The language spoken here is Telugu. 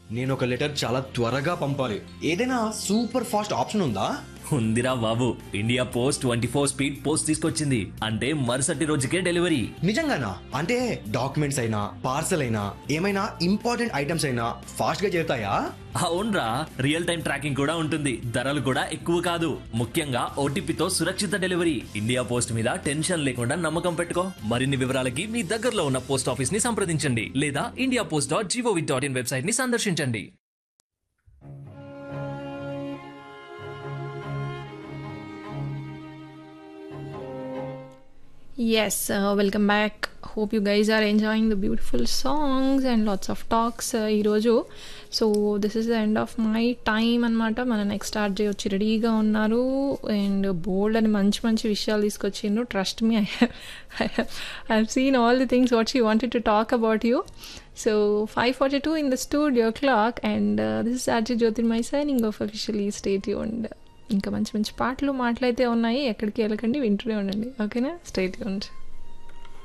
నేను ఒక లెటర్ చాలా త్వరగా పంపాలి ఏదైనా సూపర్ ఫాస్ట్ ఆప్షన్ ఉందా ఉందిరా బాబు India post twenty four speed post తీసుకొచ్చింది అంటే మరుసటి రోజుకే డెలివరీ నిజంగానా అంటే డాక్యుమెంట్స్ అయినా పార్సల్ అయినా ఏమైనా ఇంపార్టెంట్ ఐటమ్స్ అయినా ఫాస్ట్ గా చేరుతాయా అవునరా రియల్ టైం ట్రాకింగ్ కూడా ఉంటుంది ధరలు కూడా ఎక్కువ కాదు ముఖ్యంగా ఓటీపీతో సురక్షిత డెలివరీ ఇండియా పోస్ట్ మీద టెన్షన్ లేకుండా నమ్మకం పెట్టుకో మరిన్ని వివరాలకి మీ దగ్గరలో ఉన్న పోస్ట్ ఆఫీస్ ని సంప్రదించండి లేదా India post dot G O V dot in website ని సందర్శించండి Yes, uh, welcome back. Hope you guys are enjoying the beautiful songs and lots of talks uh, ఈరోజు so this is the end of my time అనమాట మన నెక్స్ట్ ఆర్జే వచ్చి రెడీగా ఉన్నారు అండ్ బోల్డ్ అని మంచి మంచి విషయాలు తీసుకొచ్చిండ్రు trust me I I seen all the things what she wanted to talk about you so five forty two in the studio clock and this is RJ Jyotirmai signing off officially state and ఇంకా మంచి మంచి పాటలు మాటలైతే ఉన్నాయి ఎక్కడికి వెళ్ళకండి వింటూనే ఉండండి ఓకేనా స్టేట్ ఉండి